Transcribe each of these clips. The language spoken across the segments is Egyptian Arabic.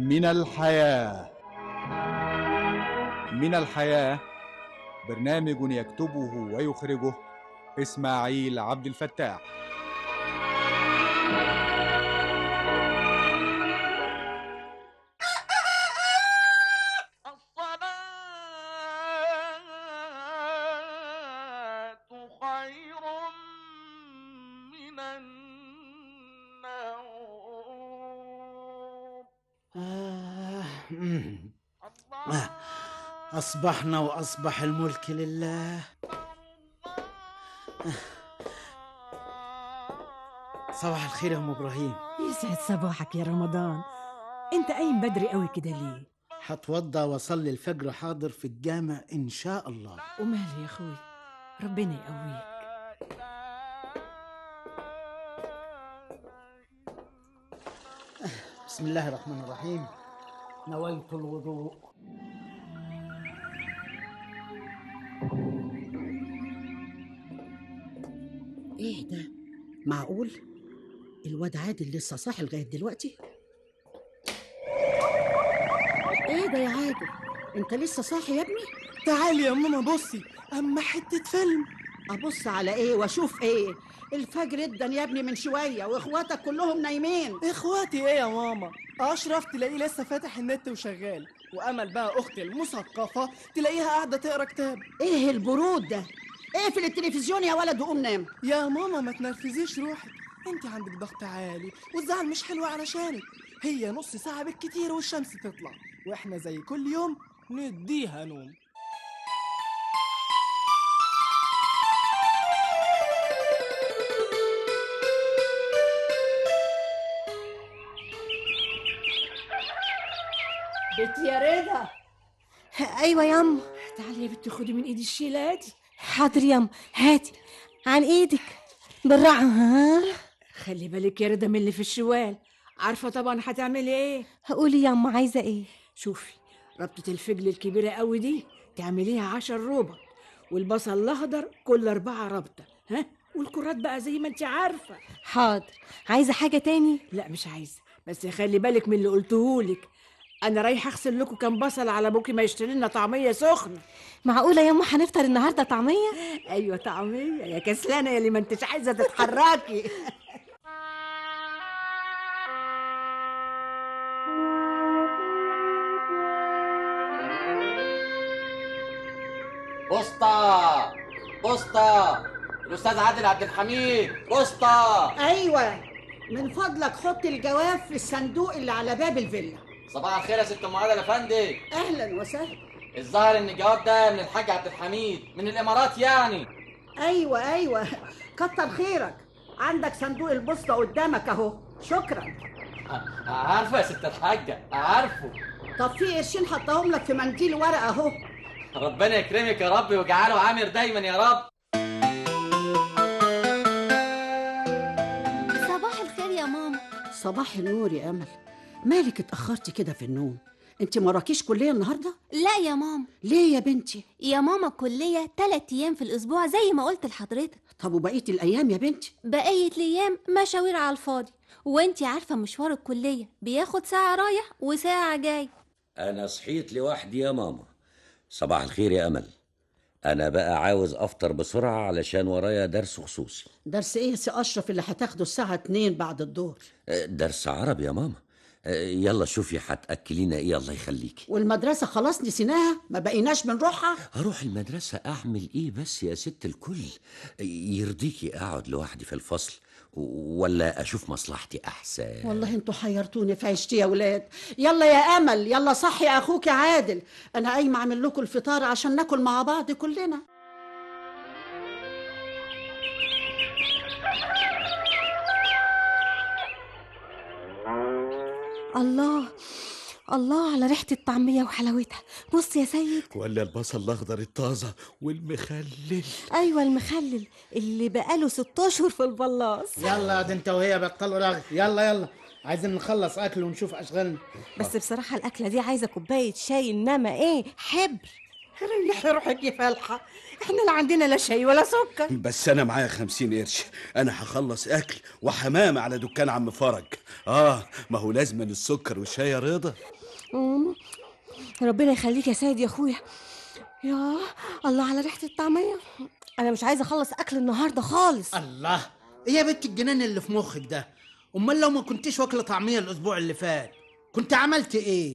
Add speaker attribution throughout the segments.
Speaker 1: من الحياة من الحياة برنامج يكتبه ويخرجه إسماعيل عبد الفتاح
Speaker 2: الصلاة خير من النوم
Speaker 3: آه. مم. آه. أصبحنا وأصبح الملك لله آه. صباح الخير يا أم إبراهيم
Speaker 4: يسعد صباحك يا رمضان انت قايم بدري قوي كده ليه
Speaker 3: هتوضى وأصلي الفجر حاضر في الجامع إن شاء الله
Speaker 4: وماله يا اخوي ربنا يقويك
Speaker 3: بسم الله الرحمن الرحيم نويت الوضوء
Speaker 5: ايه ده معقول الواد عادل لسه صاحي لغايه دلوقتي ايه ده يا عادل انت لسه صاحي يا ابني
Speaker 6: تعالي يا ماما بصي اما حته فيلم
Speaker 5: ابص على ايه واشوف ايه الفجر ادن يا ابني من شويه واخواتك كلهم نايمين
Speaker 6: اخواتي ايه يا ماما اشرف تلاقيه لسه فاتح النت وشغال وامل بقى اختي المثقفه تلاقيها قاعده تقرا كتاب
Speaker 5: ايه البرود ده اقفل التلفزيون يا ولد وقوم نام
Speaker 6: يا ماما ما تنرفزيش روحك انت عندك ضغط عالي والزعل مش حلو علشانك هي نص ساعه بالكتير والشمس تطلع واحنا زي كل يوم نديها نوم
Speaker 4: بنت يا رضا
Speaker 7: ايوه ياما
Speaker 4: تعالي يا بنت خدي من ايدي الشيله دي
Speaker 7: حاضر ياما هاتي عن ايدك بالراحه ها
Speaker 4: خلي بالك يا رضا من اللي في الشوال عارفه طبعا هتعملي ايه
Speaker 7: قولي ياما عايزه ايه
Speaker 4: شوفي ربطة الفجل الكبيرة قوي دي تعمليها عشر ربط والبصل الأخضر كل أربعة ربطة ها والكرات بقى زي ما انت عارفة
Speaker 7: حاضر عايزه حاجه تاني
Speaker 4: لا مش عايزة بس خلي بالك من اللي قلتهولك أنا رايحة أغسل لكم كام بصل على أبوكي ما يشتري لنا طعمية سخنة
Speaker 7: معقوله ياما هنفطر النهارده طعميه
Speaker 4: أيوة طعمية يا كسلانة يا اللي ما انتش عايزة تتحركي
Speaker 8: بوسطة بوسطة الأستاذ عادل عبد الحميد بوسطة
Speaker 5: ايوه من فضلك حط الجواب في الصندوق اللي على باب الفيلا
Speaker 8: صباح الخير يا ست أم عادل يا فندم
Speaker 5: اهلا وسهلا
Speaker 8: الظاهر إن الجواب ده من الحاج عبد الحميد من الإمارات يعني
Speaker 5: ايوه ايوه كتر خيرك عندك صندوق البوسطه قدامك اهو شكرا
Speaker 8: ع- عارفة يا ست الحاجة عارفه
Speaker 5: طب في قرشين حطهم لك في منديل ورقه اهو
Speaker 8: ربنا يكرمك يا رب ويجعله عامر دايما يا رب
Speaker 7: صباح الخير يا ماما
Speaker 5: صباح النور يا امل مالك اتاخرتي كده في النوم انت مراكيش كليه النهارده
Speaker 7: لا يا ماما
Speaker 5: ليه يا بنتي
Speaker 7: يا ماما الكليه تلات ايام في الاسبوع زي ما قلت لحضرتك
Speaker 5: طب وبقيه الايام يا بنتي
Speaker 7: بقيه الايام مشاوير على الفاضي وانتي عارفه مشوار الكليه بياخد ساعه رايح وساعه جاي
Speaker 9: أنا صحيت لوحدي يا ماما صباح الخير يا أمل أنا بقى عاوز أفطر بسرعة علشان ورايا درس خصوصي
Speaker 5: درس ايه يا سي اشرف اللي هتاخده الساعه 2 بعد الظهر
Speaker 9: أه، درس عربي يا ماما أه، يلا شوفي هتأكلينا إيه الله يخليكي
Speaker 5: والمدرسه خلاص نسيناها ما بقيناش بنروحها
Speaker 9: هروح المدرسة أعمل إيه بس يا ست الكل يرضيكي أقعد لوحدي في الفصل ولا أشوف مصلحتي أحسن
Speaker 5: والله انتوا حيرتوني في عيشتي يا ولاد يلا يا امل يلا صحي يا اخوك يا عادل انا قايمه اعمل لكم الفطار عشان ناكل مع بعض كلنا
Speaker 7: الله الله على ريحه الطعميه وحلاوتها بص يا سيد
Speaker 3: ولا البصل الأخضر الطازة والمخلل
Speaker 7: ايوه المخلل اللي بقاله ست اشهر في البلاص
Speaker 3: يلا ده انت وهي بطلوا رغي يلا يلا عايزين نخلص أكل ونشوف أشغالنا
Speaker 7: بس بصراحه الاكله دي عايزه كوبايه شاي انما ايه حبر
Speaker 4: ريح روحك يا فالحة احنا لا عندنا لا شاي ولا سكر
Speaker 10: بس انا معايا خمسين قرش انا هخلص اكل وحمام على دكان عم فرج اه ما هو لازم السكر والشاي يا رضا
Speaker 11: مم. ربنا يخليك يا سيد يا اخويا يا الله على ريحه الطعميه انا مش عايزه اخلص اكل النهارده خالص
Speaker 3: الله ايه يا بنت الجنان اللي في مخك ده امال لو ما كنتش واكله طعميه الاسبوع اللي فات كنت عملت ايه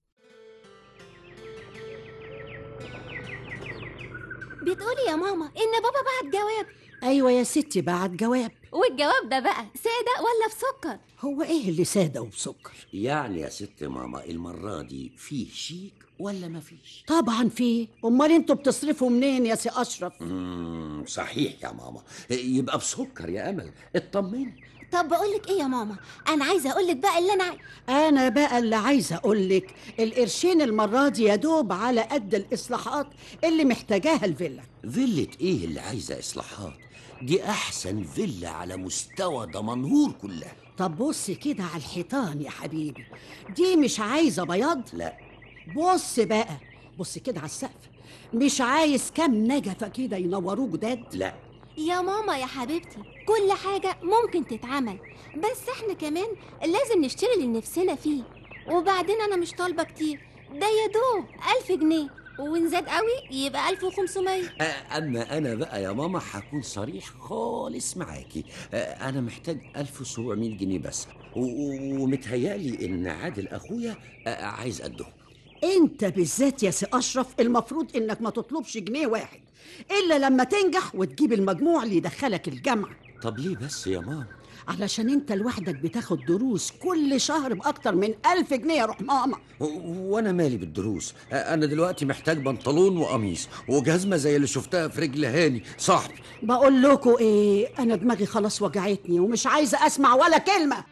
Speaker 7: بتقولي يا ماما ان بابا بعت جواب
Speaker 5: ايوه يا ستي بعت جواب
Speaker 7: والجواب ده بقى سادة ولا بسكر
Speaker 5: هو ايه اللي ساده وبسكر
Speaker 9: يعني يا ست ماما المرة دي فيه شيك ولا ما فيش
Speaker 5: طبعا في امال انتوا بتصرفوا منين يا سي اشرف
Speaker 9: مم صحيح يا ماما يبقى بسكر يا امل اطمني
Speaker 7: طب بقولك ايه يا ماما انا عايزه اقولك بقى اللي انا عاي...
Speaker 5: انا بقى اللي عايزه اقولك القرشين المره دي يا دوب على قد الاصلاحات اللي محتاجاها الفيلا
Speaker 9: فيلة ايه اللي عايزة اصلاحات دي احسن فيلا على مستوى دمنهور كلها
Speaker 5: طب بص كده على الحيطان يا حبيبي دي مش عايزه بياض
Speaker 9: لا
Speaker 5: بص بقى بص كده على السقف مش عايز كام نجفه كده ينوروه جداد
Speaker 9: لا
Speaker 7: يا ماما يا حبيبتي كل حاجه ممكن تتعمل بس احنا كمان لازم نشتري اللي نفسنا فيه وبعدين انا مش طالبه كتير ده يا دوب ألف جنيه وإن زاد قوي يبقى 1500
Speaker 9: آه، اما انا بقى يا ماما هكون صريح خالص معاكي آه، انا محتاج 1700 جنيه بس و- و- ومتهيألي ان عادل اخويا آه، عايز قدهم
Speaker 5: انت بالذات يا سي اشرف المفروض انك ما تطلبش جنيه واحد الا لما تنجح وتجيب المجموع اللي يدخلك الجامعه
Speaker 9: طب ليه بس يا ماما
Speaker 5: علشان انت لوحدك بتاخد دروس كل شهر باكتر من ألف جنيه يا روح ماما
Speaker 9: و- وانا مالي بالدروس آه، انا دلوقتي محتاج بنطلون وقميص وجزمه زي اللي شفتها في رجل هاني صاحبي
Speaker 5: بقول لكم ايه انا دماغي خلاص وجعتني ومش عايزه اسمع ولا كلمه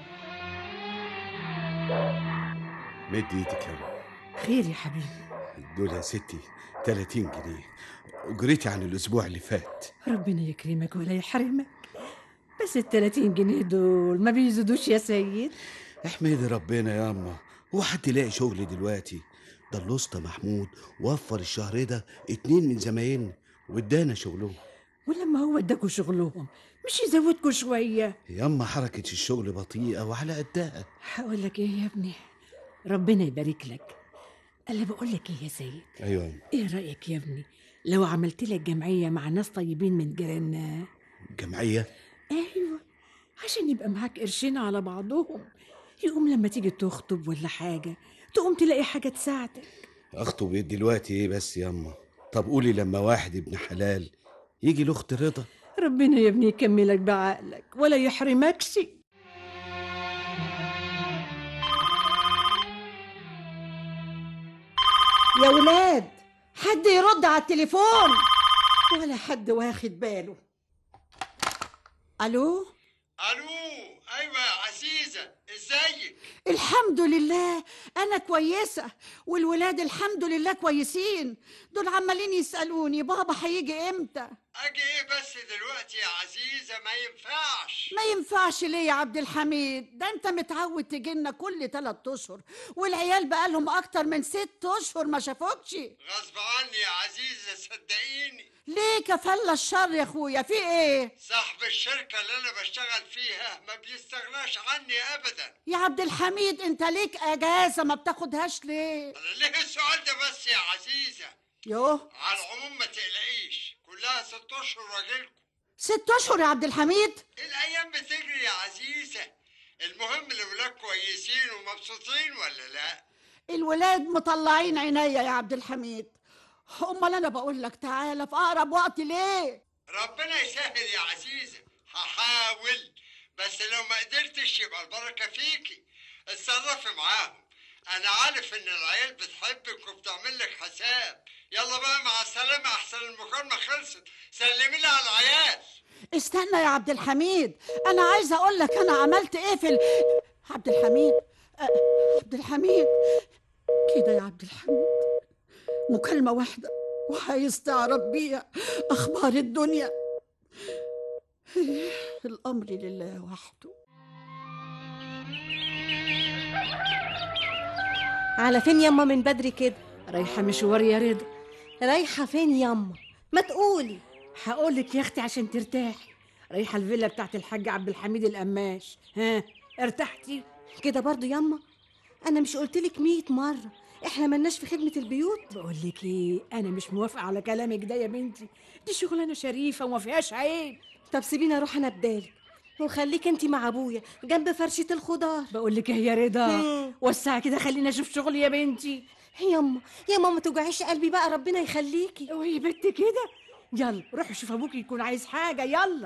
Speaker 10: مد ايدك يا ماما
Speaker 4: خير يا حبيبي
Speaker 10: دول يا ستي 30 جنيه اجريتي عن الاسبوع اللي فات
Speaker 4: ربنا يكرمك ولا يحرمك بس ال 30 جنيه دول ما بيزيدوش يا سيد
Speaker 10: احمدي ربنا يا اما هو حد يلاقي شغل دلوقتي ده الاسطى محمود وفر الشهر ده اتنين من زمايلنا وادانا شغلهم
Speaker 4: ولما هو اداكوا شغلهم مش يزودكوا شويه
Speaker 10: ياما حركة الشغل بطيئة وعلى قدها
Speaker 4: هقول لك ايه يا ابني ربنا يبارك لك الا بقول لك ايه يا سيد
Speaker 10: ايوه يا أما.
Speaker 4: ايه رايك يا ابني لو عملت لك جمعيه مع ناس طيبين من جيراننا
Speaker 10: جمعية
Speaker 4: ايوه عشان يبقى معاك قرشين على بعضهم يقوم لما تيجي تخطب ولا حاجه تقوم تلاقي حاجه تساعدك
Speaker 10: اخطب ايه دلوقتي ايه بس ياما طب قولي لما واحد ابن حلال يجي لاخت رضا
Speaker 4: ربنا يا ابني يكملك بعقلك ولا يحرمكش
Speaker 5: يا ولاد حد يرد على التليفون ولا حد واخد باله الو
Speaker 12: الو ايوه يا عزيزه ازيك
Speaker 5: الحمد لله انا كويسه والولاد الحمد لله كويسين دول عمالين يسالوني بابا هيجي امتى
Speaker 12: اجي ايه بس دلوقتي يا عزيزه ما ينفعش
Speaker 5: ما ينفعش ليه يا عبد الحميد ده انت متعود تجي لنا كل تلات اشهر والعيال بقالهم اكتر من ست اشهر ما شافوكش
Speaker 12: غصب عني يا عزيزه صدقيني
Speaker 5: ليه كفل الشر يا اخويا في ايه
Speaker 12: صاحب الشركه اللي انا بشتغل فيها ما بيستغناش عني ابدا
Speaker 5: يا عبد الحميد انت ليك اجازه ما بتاخدهاش ليه
Speaker 12: انا ليه السؤال ده بس يا عزيزه
Speaker 5: يوه
Speaker 12: على العموم ما تقلقيش كلها ست اشهر واجيلكم
Speaker 5: ست اشهر يا عبد الحميد
Speaker 12: الايام بتجري يا عزيزه المهم الاولاد كويسين ومبسوطين ولا لا
Speaker 5: الولاد مطلعين عينيا يا عبد الحميد امال انا بقول لك تعالى في اقرب وقت ليه
Speaker 12: ربنا يسهل يا عزيزة هحاول بس لو ما قدرتش يبقى البركة فيكي اتصرفي معاهم أنا عارف إن العيال بتحبك وبتعمل لك حساب يلا بقى مع السلامة أحسن المكالمة خلصت سلمي لي على العيال
Speaker 5: استنى يا عبد الحميد انا عايزه اقول لك انا عملت ايه في ال... عبد الحميد أه، عبد الحميد كده يا عبد الحميد مكالمه واحده وعايز تعرف بيها اخبار الدنيا الامر لله وحده
Speaker 11: على فين يما من بدري كده
Speaker 4: رايحه مشوار يا رضا
Speaker 11: رايحه فين يما ما تقولي
Speaker 4: هقول لك يا اختي عشان ترتاحي رايحه الفيلا بتاعت الحاج عبد الحميد القماش ها ارتحتي
Speaker 11: كده برضو يما انا مش قلتلك مية مرة احنا ملناش في خدمة البيوت
Speaker 4: بقول لك ايه انا مش موافقه على كلامك ده يا بنتي دي شغلانه شريفه وما فيهاش عيب
Speaker 11: طب سيبيني اروح انا بدالك وخليك انت مع ابويا جنب فرشة الخضار
Speaker 4: بقول لك ايه يا رضا وسع كده خليني اشوف شغلي يا بنتي
Speaker 11: ياما يا ماما توجعيش قلبي بقى ربنا يخليكي
Speaker 4: اوعي بنت كده يلا روح شوف ابوك يكون عايز حاجه يلا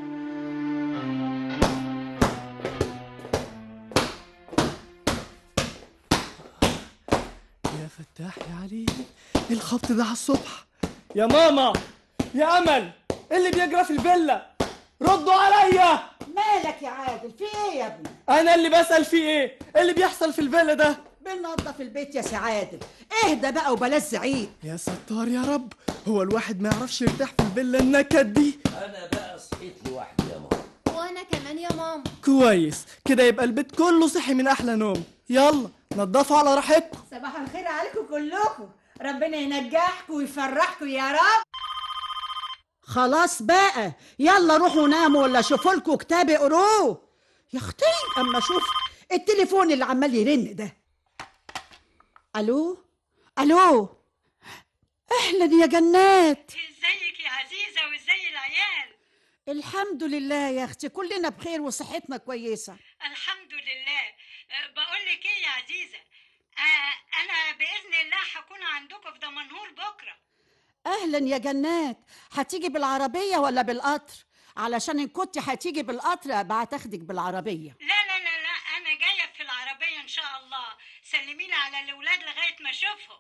Speaker 6: يا فتاح يا علي إيه الخبط ده على الصبح يا ماما يا امل إيه اللي بيجرى في الفيلا ردوا عليا
Speaker 5: مالك يا عادل في ايه يا ابني
Speaker 6: انا اللي بسال في ايه إيه اللي بيحصل في الفيلا ده
Speaker 5: بننضف البيت يا سي عادل اهدى بقى وبلاش زعيق
Speaker 6: يا ستار يا رب هو الواحد ما يعرفش يرتاح في الفيلا النكد دي
Speaker 9: انا بقى صحيت لوحدي يا ماما
Speaker 7: وانا كمان يا ماما
Speaker 6: كويس كده يبقى البيت كله صحي من احلى نوم يلا نضفوا على راحتكم
Speaker 3: صباح الخير عليكم كلكم ربنا ينجحكم ويفرحكم يا رب
Speaker 5: خلاص بقى يلا روحوا ناموا ولا شوفوا لكم كتاب اقروه يا اختي اما اشوف التليفون اللي عمال يرن ده الو الو اهلا يا جنات
Speaker 13: ازيك يا عزيزة وازاي العيال
Speaker 5: الحمد لله يا اختي كلنا بخير وصحتنا كويسه
Speaker 13: الحمد لله أه، بقول لك ايه يا عزيزة أه، انا باذن الله هكون عندكم في دمنهور بكرة
Speaker 5: اهلا يا جنات هتيجي بالعربيه ولا بالقطر علشان ان كنت هتيجي بالقطر ابقى هتاخدك بالعربيه
Speaker 13: لا لا لا لا انا جاية في العربية ان شاء الله سلمي لي على الاولاد لغاية ما اشوفهم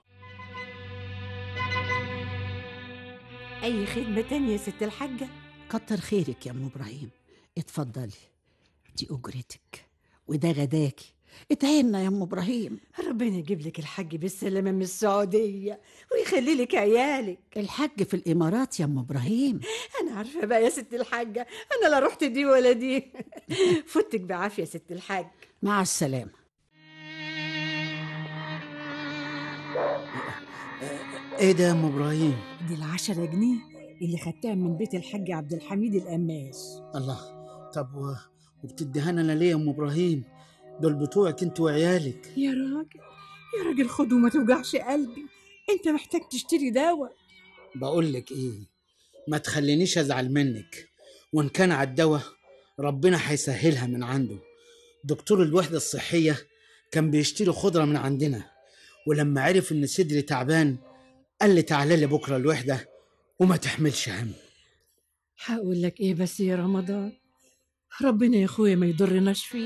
Speaker 4: اي خدمه تانية يا ست الحاجه
Speaker 5: كتر خيرك يا ام ابراهيم اتفضلي دي اجرتك وده غداكي اتعينا يا ام ابراهيم
Speaker 4: ربنا يجيب لك الحاج بالسلامه من السعوديه ويخلي لك عيالك
Speaker 5: الحج في الامارات يا ام ابراهيم
Speaker 4: انا عارفه بقى يا ست الحاجه انا لا رحت دي ولا دي فتك بعافيه يا ست الحاج
Speaker 5: مع السلامه
Speaker 3: ايه ده يا ام ابراهيم
Speaker 4: دي العشرة جنيه اللي خدتها من بيت الحاج عبد الحميد القماش
Speaker 3: الله طب و... وبتديها لنا ليه يا ام ابراهيم دول بتوعك انت وعيالك
Speaker 4: يا راجل يا راجل خد وما توجعش قلبي انت محتاج تشتري دواء
Speaker 3: بقول لك ايه ما تخلينيش ازعل منك وان كان على الدواء ربنا هيسهلها من عنده دكتور الوحده الصحيه كان بيشتري خضره من عندنا ولما عرف ان صدري تعبان قال لي تعالى لي بكره الوحده وما تحملش هم
Speaker 4: هقول لك ايه بس يا رمضان ربنا يا اخويا ما يضرناش فيه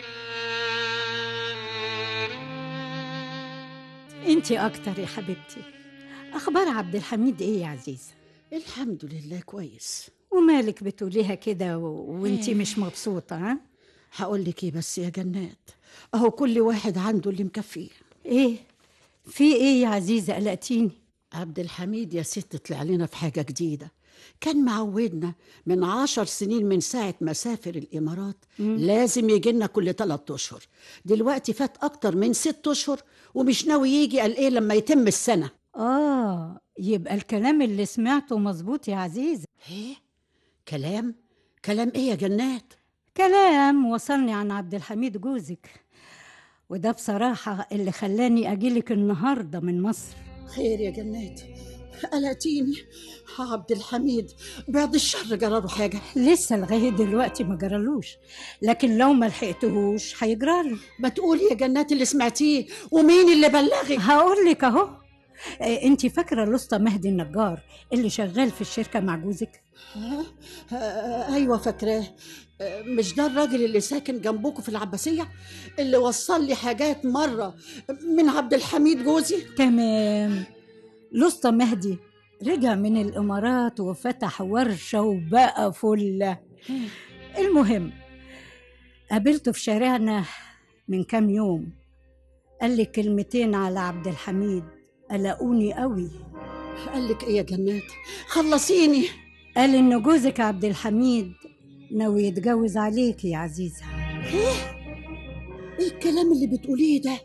Speaker 14: انتي اكتر يا حبيبتي اخبار عبد الحميد ايه يا عزيزه
Speaker 5: الحمد لله كويس
Speaker 14: ومالك بتقوليها كده و... وانتي مش مبسوطه ها
Speaker 5: هقول لك ايه بس يا جنات اهو كل واحد عنده اللي مكفيه
Speaker 14: ايه في ايه يا عزيزه قلقتيني
Speaker 5: عبد الحميد يا ست طلع لنا في حاجة جديدة كان معودنا من عشر سنين من ساعة ما سافر الإمارات
Speaker 14: مم.
Speaker 5: لازم يجي لنا كل ثلاثة أشهر دلوقتي فات أكتر من ست أشهر ومش ناوي يجي قال إيه لما يتم السنة
Speaker 14: اه يبقى الكلام اللي سمعته مظبوط يا عزيزه
Speaker 5: ايه كلام كلام إيه يا جنات
Speaker 14: كلام وصلني عن عبد الحميد جوزك وده بصراحه اللي خلاني اجيلك النهارده من مصر
Speaker 5: خير يا جنات قلقتيني عبد الحميد بعد الشر جراله حاجة
Speaker 14: لسه لغايه دلوقتي ما جرالوش لكن لو ما لحقتهوش هيجراله
Speaker 5: ما تقولي يا جنات اللي سمعتيه ومين اللي بلغك
Speaker 14: هقول لك اهو انت فاكره الاسطى مهدي النجار اللي شغال في الشركه مع جوزك
Speaker 5: ها؟ آه، ايوه فاكراه آه، مش ده الراجل اللي ساكن جنبكم في العباسيه اللي وصل لي حاجات مره من عبد الحميد جوزي
Speaker 14: تمام الاسطى مهدي رجع من الامارات وفتح ورشه وبقى فله المهم قابلته في شارعنا من كام يوم قال لي كلمتين على عبد الحميد قلقوني قوي
Speaker 5: قال لك ايه يا جنات خلصيني
Speaker 14: قال ان جوزك عبد الحميد ناوي يتجوز عليك يا عزيزه
Speaker 5: ايه ايه الكلام اللي بتقوليه ده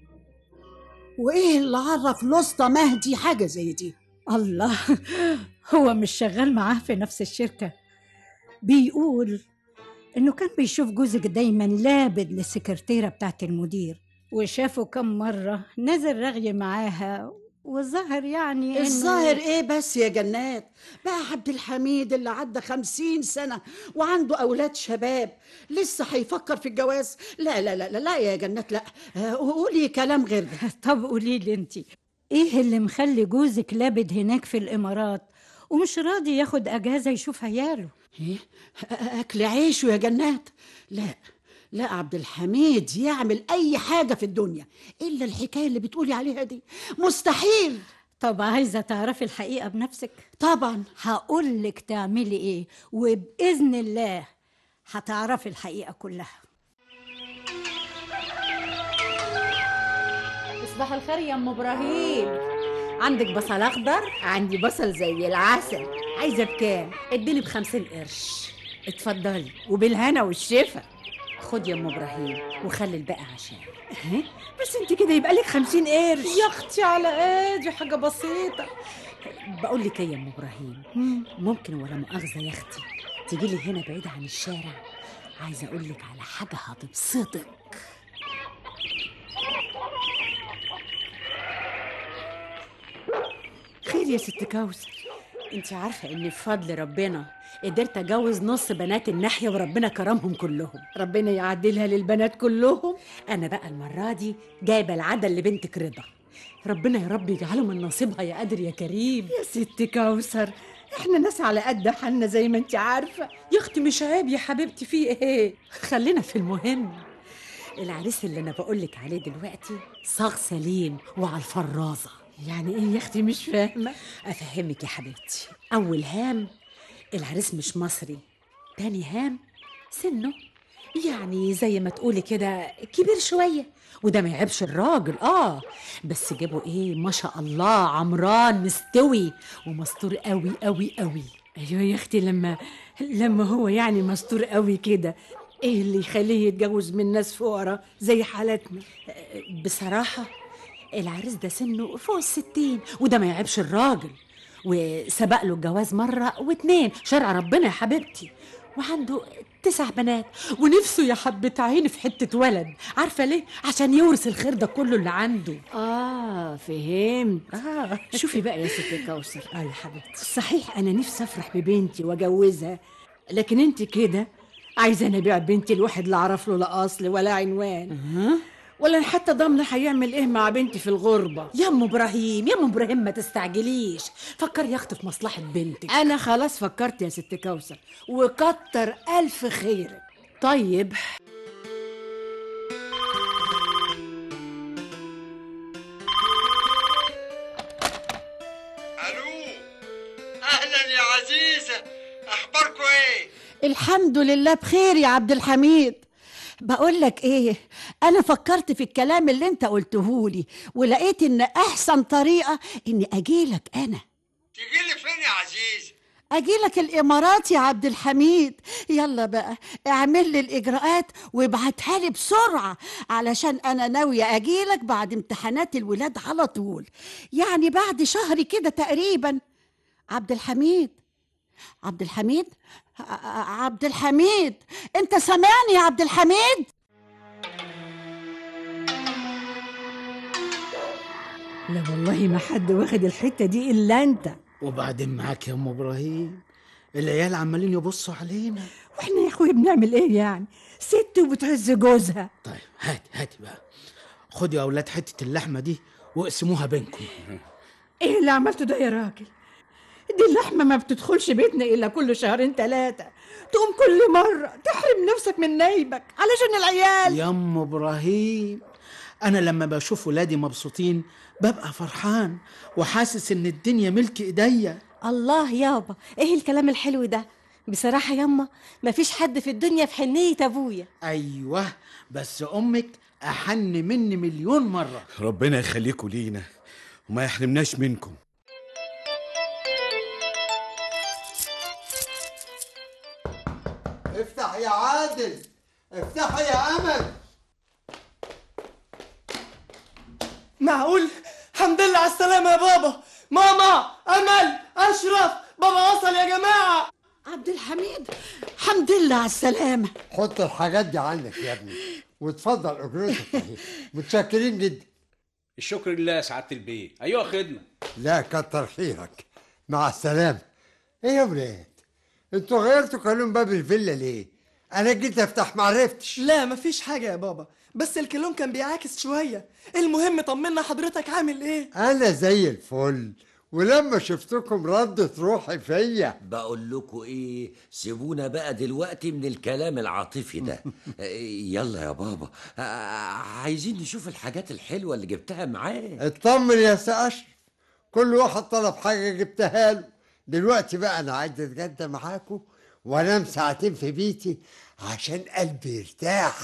Speaker 5: وايه اللي عرف الاسطى مهدي حاجه زي دي
Speaker 14: الله هو مش شغال معاه في نفس الشركة بيقول إنه كان بيشوف جوزك دايما لابد للسكرتيرة بتاعت المدير وشافه كم مرة نزل رغي معاها والظاهر يعني إنه-
Speaker 5: الظاهر ايه بس يا جنات بقى عبد الحميد اللي عدى خمسين سنة وعنده أولاد شباب لسه هيفكر في الجواز لا لا لا لا, لا يا جنات لا آه، قولي كلام غير ده
Speaker 14: طب قولي لي انت ايه اللي مخلي جوزك لابد هناك في الامارات ومش راضي ياخد اجازه يشوف عياله
Speaker 5: ايه اكل عيشه يا جنات لا لا عبد الحميد يعمل اي حاجه في الدنيا الا الحكايه اللي بتقولي عليها دي مستحيل
Speaker 14: طب عايزه تعرفي الحقيقه بنفسك
Speaker 5: طبعا
Speaker 14: هقول لك تعملي ايه وباذن الله هتعرفي الحقيقه كلها
Speaker 15: صباح الخير يا ام ابراهيم عندك بصل اخضر عندي بصل زي العسل عايزه بكام اديني بخمسين قرش اتفضلي وبالهنا والشفا خد يا ام ابراهيم وخلي الباقي عشان
Speaker 4: بس انت كده يبقى لك خمسين قرش
Speaker 15: يا اختي على ايه دي حاجه بسيطه بقول لك ايه يا ام ابراهيم ممكن ولا مؤاخذه يا اختي تيجي لي هنا بعيده عن الشارع عايزه اقول لك على حاجه هتبسطك
Speaker 4: خير يا ست كوثر
Speaker 15: انت عارفه ان بفضل ربنا قدرت اتجوز نص بنات الناحيه وربنا كرمهم كلهم
Speaker 4: ربنا يعدلها للبنات كلهم
Speaker 15: انا بقى المره دي جايبه العدل لبنتك رضا ربنا يا رب يجعله من نصيبها يا قادر يا كريم
Speaker 4: يا ست كوثر احنا ناس على قد حالنا زي ما انت عارفه
Speaker 15: يا اختي مش عيب يا حبيبتي في ايه خلينا في المهم العريس اللي انا بقولك عليه دلوقتي صاغ سليم وعلى الفرازه
Speaker 4: يعني ايه يا اختي مش فاهمه
Speaker 15: افهمك يا حبيبتي اول هام العريس مش مصري تاني هام سنه يعني زي ما تقولي كده كبير شويه وده ما يعيبش الراجل اه بس جابوا ايه ما شاء الله عمران مستوي ومستور قوي قوي قوي
Speaker 4: ايوه يا اختي لما لما هو يعني مستور قوي كده ايه اللي يخليه يتجوز من ناس فقراء زي حالتنا
Speaker 15: بصراحه العريس ده سنه فوق الستين وده ما يعيبش الراجل وسبق له الجواز مرة واتنين شرع ربنا يا حبيبتي وعنده تسع بنات ونفسه يا حبة عيني في حتة ولد عارفة ليه؟ عشان يورث الخير ده كله اللي عنده
Speaker 4: اه فهمت
Speaker 15: آه.
Speaker 4: شوفي بقى يا ست كوثر
Speaker 15: اه يا حبيبتي
Speaker 4: صحيح انا نفسي افرح ببنتي واجوزها لكن انت كده عايزه انا ابيع بنتي لواحد لا اعرف له لا اصل ولا عنوان ولا حتى ضامنه هيعمل ايه مع بنتي في الغربه
Speaker 15: يا ام ابراهيم يا ام ابراهيم ما تستعجليش فكر يا اختي في مصلحة بنتك
Speaker 4: انا خلاص فكرت يا ست كوثر وكتر الف خيرك
Speaker 15: طيب
Speaker 12: الو اهلا يا عزيزه اخباركم ايه
Speaker 5: الحمد لله بخير يا عبد الحميد بقول لك ايه انا فكرت في الكلام اللي انت قلته لي ولقيت ان احسن طريقه اني اجيلك انا
Speaker 12: تجيلي فين يا عزيزه
Speaker 5: اجيلك الامارات يا عبد الحميد يلا بقى اعمل لي الاجراءات وابعتها لي بسرعه علشان انا ناويه اجيلك بعد امتحانات الولاد على طول يعني بعد شهر كده تقريبا عبد الحميد عبد الحميد ع- ع- عبد الحميد انت سامعني يا عبد الحميد
Speaker 4: لا والله ما حد واخد الحته دي الا انت
Speaker 3: وبعدين معاك يا ام ابراهيم العيال عمالين يبصوا علينا
Speaker 4: واحنا يا اخويا بنعمل ايه يعني ست وبتعز جوزها
Speaker 3: طيب هاتي هاتي بقى خدوا يا اولاد حته اللحمه دي واقسموها بينكم
Speaker 4: ايه اللي عملته ده يا راجل دي اللحمه ما بتدخلش بيتنا الا كل شهرين ثلاثه تقوم كل مره تحرم نفسك من نايبك علشان العيال
Speaker 3: يا ام ابراهيم انا لما بشوف ولادي مبسوطين ببقى فرحان وحاسس ان الدنيا ملك ايديا
Speaker 11: الله يابا ايه الكلام الحلو ده بصراحة ياما مفيش حد في الدنيا في حنية ابويا
Speaker 3: ايوه بس امك احن مني مليون مره
Speaker 10: ربنا يخليكوا لينا وما يحرمناش منكم
Speaker 12: افتح يا عادل افتح يا امل
Speaker 6: معقول الحمد لله على السلامة يا بابا ماما أمل أشرف بابا وصل يا جماعة
Speaker 5: عبد الحميد الحمد لله على السلامه
Speaker 12: حط الحاجات دي عندك يا ابني وتفضل اجرتك اهي متشكرين جدا
Speaker 16: الشكر لله يا سعاده البيه ايوه خدمه
Speaker 12: لا كتر خيرك مع السلامة ايه يا ولاد انتوا غيرتوا قانون باب الفيلا ليه انا جيت افتح معرفتش
Speaker 6: لا مفيش حاجة يا بابا بس الكلون كان بيعاكس شوية المهم طمنا حضرتك عامل ايه
Speaker 12: انا زي الفل ولما شفتكم ردت روحي فيا
Speaker 9: بقول لكم ايه سيبونا بقى دلوقتي من الكلام العاطفي ده يلا يا بابا آه، عايزين نشوف الحاجات الحلوه اللي جبتها معاه
Speaker 12: اطمن يا سي اشرف كل واحد طلب حاجة جبتها له دلوقتي بقى انا عايز اتغدى معاكم وانام ساعتين في بيتي عشان قلبي يرتاح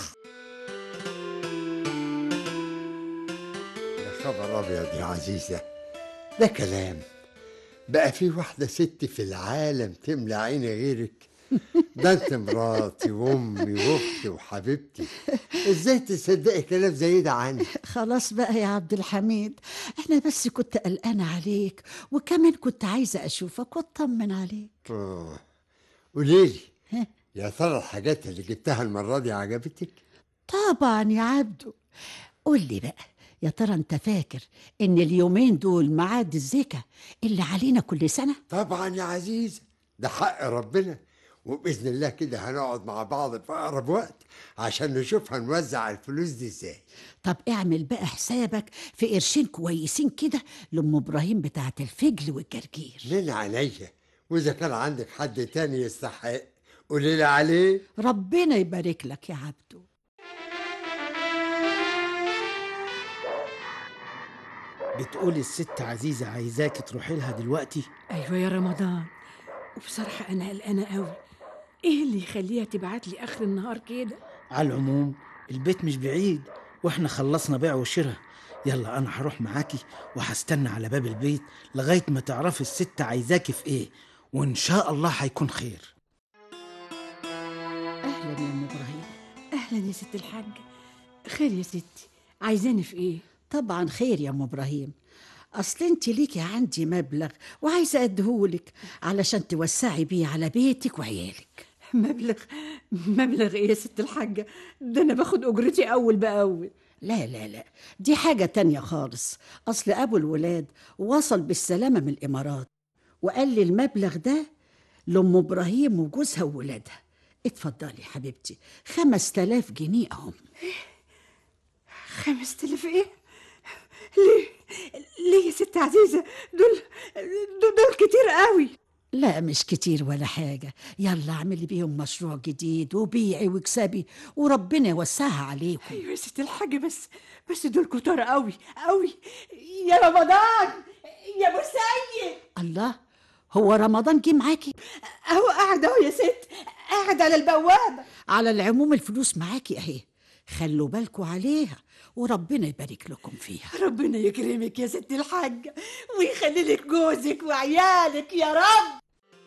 Speaker 12: يا خبر ابيض يا عزيزة ده كلام بقى في واحدة ست في العالم تملى عيني غيرك ده انت مراتي وامي واختي وحبيبتي ازاي تصدقي كلام زي ده عني
Speaker 5: خلاص بقى يا عبد الحميد انا بس كنت قلقانة عليك وكمان كنت عايزة اشوفك واطمن عليك
Speaker 12: آه. قوليلي يا ترى الحاجات اللي جبتها المرة دي عجبتك؟
Speaker 5: طبعا يا عبدو قول لي بقى يا ترى انت فاكر ان اليومين دول ميعاد الزكا اللي علينا كل سنة
Speaker 12: طبعا يا عزيزة ده حق ربنا وبإذن الله كده هنقعد مع بعض في أقرب وقت عشان نشوف هنوزع الفلوس دي ازاي
Speaker 5: طب اعمل بقى حسابك في قرشين كويسين كده لام ابراهيم بتاعت الفجل والجرجير
Speaker 12: من عينيا وإذا كان عندك حد تاني يستحق قولي لي عليه
Speaker 5: ربنا يبارك لك يا عبدو
Speaker 3: بتقولي الست عزيزة عايزاكي تروحي لها دلوقتي
Speaker 4: ايوه يا رمضان وبصراحه انا قلقانه قوي ايه اللي يخليها تبعت لي اخر النهار كده
Speaker 3: على العموم البيت مش بعيد واحنا خلصنا بيع وشراء يلا انا هروح معاكي وهستنى على باب البيت لغايه ما تعرفي الست عايزاكي في ايه وان شاء الله هيكون خير
Speaker 5: اهلا يا ام ابراهيم
Speaker 4: اهلا يا ست الحاجه خير يا ستي عايزاني في ايه
Speaker 5: طبعا خير يا ام ابراهيم اصل انت ليكي عندي مبلغ وعايزه اديهولك علشان توسعي بيه على بيتك وعيالك
Speaker 4: مبلغ مبلغ ايه يا ست الحاجه ده انا باخد اجرتي اول باول
Speaker 5: لا لا لا دي حاجة تانية خالص أصل أبو الولاد وصل بالسلامة من الإمارات وقال لي المبلغ ده لأم إبراهيم وجوزها وولادها اتفضلي حبيبتي خمس تلاف جنيه أهم
Speaker 4: خمس تلاف ايه ليه ليه يا ست عزيزه دول دول, دول كتير قوي
Speaker 5: لا مش كتير ولا حاجة يلا اعملي بيهم مشروع جديد وبيعي واكسبي وربنا يوسعها عليكم
Speaker 4: ايوه يا ست الحاجه بس بس دول كتار قوي قوي يا رمضان يا ابو سيد
Speaker 5: الله هو رمضان جه معاكي
Speaker 4: اهو قاعد اهو يا ست قاعد على البوابه
Speaker 5: على العموم الفلوس معاكي اهي خلوا بالكوا عليها وربنا يبارك لكم فيها
Speaker 4: ربنا يكرمك يا ست الحاجه ويخلي لك جوزك وعيالك يا رب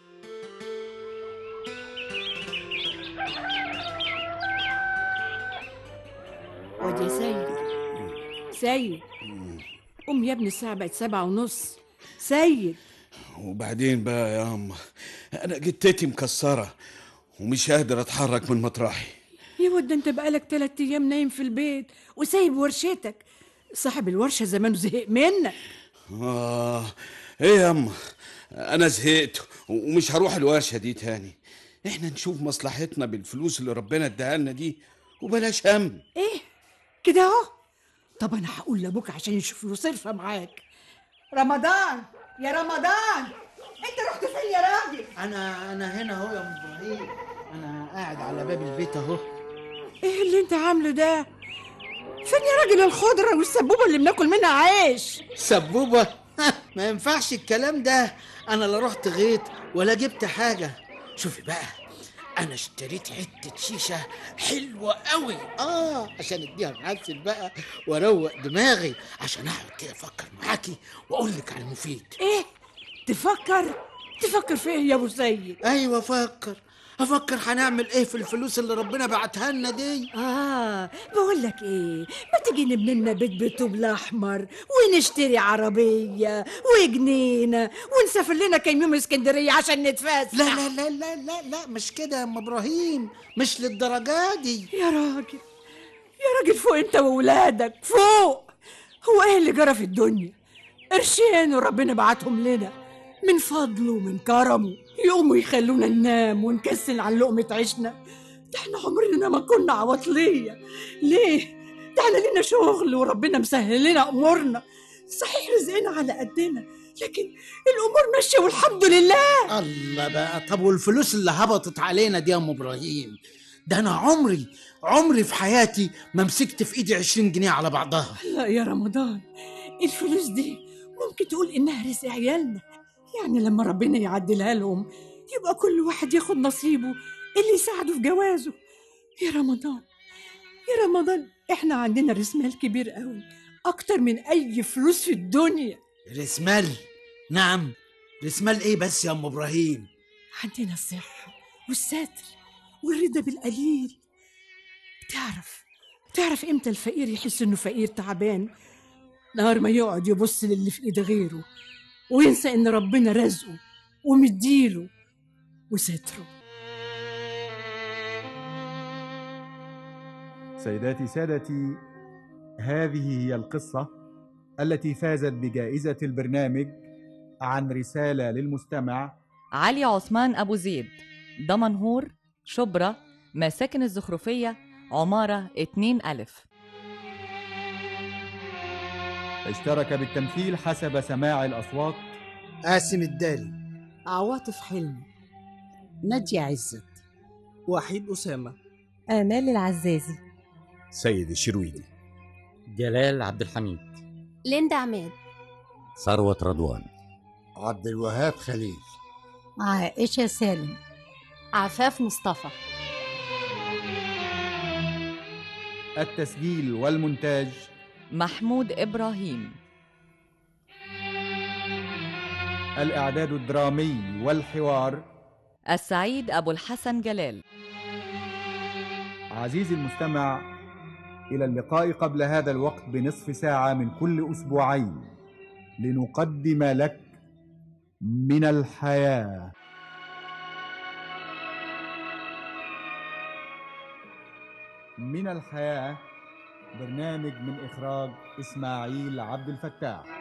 Speaker 4: واد يا سيد سيد قوم يا ابني الساعة بقت سبعة ونص سيد
Speaker 10: وبعدين بقى يا أما أنا جتتي مكسرة ومش قادر أتحرك من مطرحي
Speaker 4: يا ود انت بقالك تلات ايام نايم في البيت وسايب ورشتك صاحب الورشة زمانه زهق منك
Speaker 10: آه إيه يا أما أنا زهقت ومش هروح الورشة دي تاني إحنا نشوف مصلحتنا بالفلوس اللي ربنا اداها لنا دي وبلاش هم
Speaker 4: ايه كده اهو طب انا هقول لابوك عشان يشوف له صرفة معاك رمضان يا رمضان انت رحت فين يا راجل
Speaker 3: انا انا هنا اهو يا ام ابراهيم انا قاعد على باب البيت اهو
Speaker 4: ايه اللي انت عامله ده فين يا راجل الخضرة والسبوبة اللي بناكل منها عيش
Speaker 3: سبوبة ما ينفعش الكلام ده انا لا رحت غيط ولا جبت حاجة شوفي بقى انا اشتريت حتة شيشة حلوة قوي اه عشان اديها معسل بقى واروق دماغي عشان اقعد كده افكر معاكي واقول لك على المفيد
Speaker 4: ايه تفكر تفكر في ايه يا ابو سيد
Speaker 3: ايوه افكر افكر هنعمل ايه في الفلوس اللي ربنا بعتها لنا دي
Speaker 4: اه بقول لك ايه ما تيجي نبني لنا بيت بطوب الاحمر ونشتري عربيه وجنينه ونسافر لنا كام يوم اسكندريه عشان نتفسح
Speaker 3: لا لا لا لا لا لا مش كده يا ام ابراهيم مش للدرجه دي
Speaker 4: يا راجل يا راجل فوق انت وولادك فوق هو ايه اللي جرى في الدنيا قرشين وربنا بعتهم لنا من فضله ومن كرمه يقوموا يخلونا ننام ونكسل عن لقمة عيشنا ده احنا عمرنا ما كنا عواطلية ليه؟ ده احنا لينا شغل وربنا مسهل لنا امورنا صحيح رزقنا على قدنا لكن الامور ماشيه والحمد لله
Speaker 3: الله بقى طب والفلوس اللي هبطت علينا دي يا ام ابراهيم ده انا عمري عمري في حياتي ما مسكت في ايدي 20 جنيه على بعضها
Speaker 4: لا يا رمضان الفلوس دي ممكن تقول انها رزق عيالنا يعني لما ربنا يعدلها لهم يبقى كل واحد ياخد نصيبه اللي يساعده في جوازه يا رمضان يا رمضان احنا عندنا رسمال كبير قوي اكتر من اي فلوس في الدنيا
Speaker 3: رسمال نعم رسمال ايه بس يا ام ابراهيم
Speaker 4: عندنا الصحة والستر والرضا بالقليل تعرف تعرف امتى الفقير يحس انه فقير تعبان نهار ما يقعد يبص للي في ايد غيره وينسى ان ربنا رزقه ومديله وستره
Speaker 1: سيداتي سادتي هذه هي القصة التي فازت بجائزة البرنامج عن رسالة للمستمع
Speaker 17: علي عثمان أبو زيد دمنهور شبرا مساكن الزخرفية عمارة 2 ألف
Speaker 1: اشترك بالتمثيل حسب سماع الأصوات
Speaker 3: قاسم الدالي
Speaker 5: عواطف حلمي نادية عزت
Speaker 6: وحيد أسامة
Speaker 11: آمال العزازي
Speaker 18: سيد الشرويدي
Speaker 19: جلال عبد الحميد
Speaker 7: ليندا عماد
Speaker 9: ثروة رضوان
Speaker 20: عبد الوهاب خليل
Speaker 14: عائشة سالم
Speaker 11: عفاف مصطفى
Speaker 1: التسجيل والمونتاج
Speaker 17: محمود إبراهيم
Speaker 1: الإعداد الدرامي والحوار
Speaker 17: السعيد أبو الحسن جلال
Speaker 1: عزيزي المستمع إلى اللقاء قبل هذا الوقت بنصف ساعة من كل أسبوعين لنقدم لك من الحياة من الحياة برنامج من إخراج إسماعيل عبد الفتاح